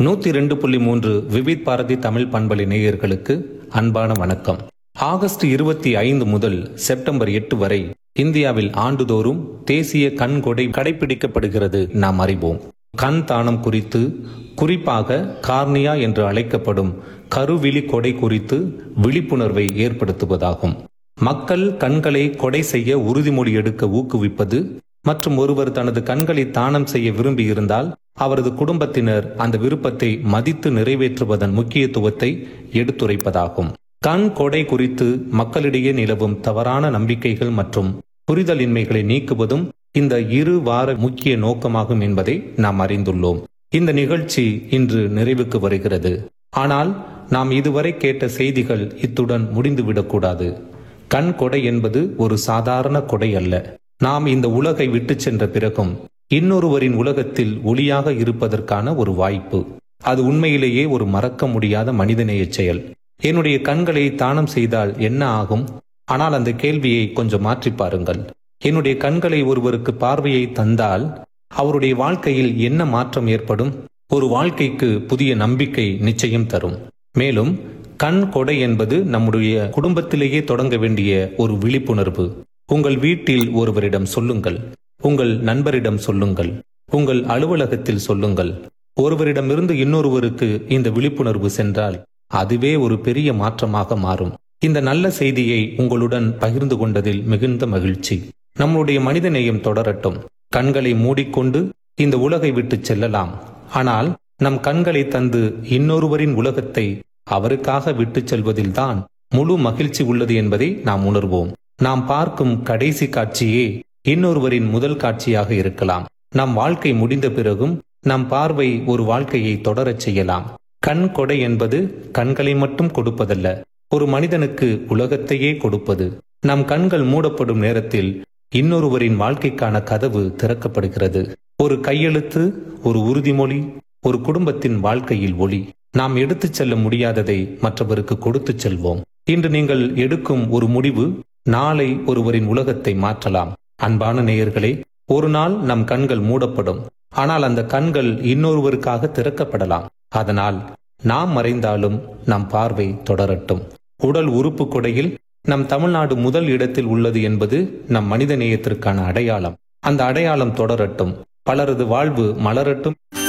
நூத்தி ரெண்டு புள்ளி மூன்று விவித் பாரதி தமிழ் பண்பலை நேயர்களுக்கு அன்பான வணக்கம் ஆகஸ்ட் இருபத்தி ஐந்து முதல் செப்டம்பர் எட்டு வரை இந்தியாவில் ஆண்டுதோறும் தேசிய கண் கொடை கடைபிடிக்கப்படுகிறது நாம் அறிவோம் கண் தானம் குறித்து குறிப்பாக கார்னியா என்று அழைக்கப்படும் கருவிழி கொடை குறித்து விழிப்புணர்வை ஏற்படுத்துவதாகும் மக்கள் கண்களை கொடை செய்ய உறுதிமொழி எடுக்க ஊக்குவிப்பது மற்றும் ஒருவர் தனது கண்களை தானம் செய்ய விரும்பியிருந்தால் அவரது குடும்பத்தினர் அந்த விருப்பத்தை மதித்து நிறைவேற்றுவதன் முக்கியத்துவத்தை எடுத்துரைப்பதாகும் கண் கொடை குறித்து மக்களிடையே நிலவும் தவறான நம்பிக்கைகள் மற்றும் புரிதலின்மைகளை நீக்குவதும் இந்த இரு வார முக்கிய நோக்கமாகும் என்பதை நாம் அறிந்துள்ளோம் இந்த நிகழ்ச்சி இன்று நிறைவுக்கு வருகிறது ஆனால் நாம் இதுவரை கேட்ட செய்திகள் இத்துடன் முடிந்துவிடக்கூடாது கண் கொடை என்பது ஒரு சாதாரண கொடை அல்ல நாம் இந்த உலகை விட்டு சென்ற பிறகும் இன்னொருவரின் உலகத்தில் ஒளியாக இருப்பதற்கான ஒரு வாய்ப்பு அது உண்மையிலேயே ஒரு மறக்க முடியாத மனிதநேய செயல் என்னுடைய கண்களை தானம் செய்தால் என்ன ஆகும் ஆனால் அந்த கேள்வியை கொஞ்சம் மாற்றி பாருங்கள் என்னுடைய கண்களை ஒருவருக்கு பார்வையை தந்தால் அவருடைய வாழ்க்கையில் என்ன மாற்றம் ஏற்படும் ஒரு வாழ்க்கைக்கு புதிய நம்பிக்கை நிச்சயம் தரும் மேலும் கண் கொடை என்பது நம்முடைய குடும்பத்திலேயே தொடங்க வேண்டிய ஒரு விழிப்புணர்வு உங்கள் வீட்டில் ஒருவரிடம் சொல்லுங்கள் உங்கள் நண்பரிடம் சொல்லுங்கள் உங்கள் அலுவலகத்தில் சொல்லுங்கள் ஒருவரிடமிருந்து இன்னொருவருக்கு இந்த விழிப்புணர்வு சென்றால் அதுவே ஒரு பெரிய மாற்றமாக மாறும் இந்த நல்ல செய்தியை உங்களுடன் பகிர்ந்து கொண்டதில் மிகுந்த மகிழ்ச்சி நம்முடைய மனிதநேயம் தொடரட்டும் கண்களை மூடிக்கொண்டு இந்த உலகை விட்டு செல்லலாம் ஆனால் நம் கண்களை தந்து இன்னொருவரின் உலகத்தை அவருக்காக விட்டுச் செல்வதில்தான் முழு மகிழ்ச்சி உள்ளது என்பதை நாம் உணர்வோம் நாம் பார்க்கும் கடைசி காட்சியே இன்னொருவரின் முதல் காட்சியாக இருக்கலாம் நம் வாழ்க்கை முடிந்த பிறகும் நம் பார்வை ஒரு வாழ்க்கையை தொடரச் செய்யலாம் கண் கொடை என்பது கண்களை மட்டும் கொடுப்பதல்ல ஒரு மனிதனுக்கு உலகத்தையே கொடுப்பது நம் கண்கள் மூடப்படும் நேரத்தில் இன்னொருவரின் வாழ்க்கைக்கான கதவு திறக்கப்படுகிறது ஒரு கையெழுத்து ஒரு உறுதிமொழி ஒரு குடும்பத்தின் வாழ்க்கையில் ஒளி நாம் எடுத்துச் செல்ல முடியாததை மற்றவருக்கு கொடுத்துச் செல்வோம் இன்று நீங்கள் எடுக்கும் ஒரு முடிவு நாளை ஒருவரின் உலகத்தை மாற்றலாம் அன்பான நேயர்களே ஒரு நாள் நம் கண்கள் மூடப்படும் ஆனால் அந்த கண்கள் இன்னொருவருக்காக திறக்கப்படலாம் அதனால் நாம் மறைந்தாலும் நம் பார்வை தொடரட்டும் உடல் உறுப்பு கொடையில் நம் தமிழ்நாடு முதல் இடத்தில் உள்ளது என்பது நம் மனித நேயத்திற்கான அடையாளம் அந்த அடையாளம் தொடரட்டும் பலரது வாழ்வு மலரட்டும்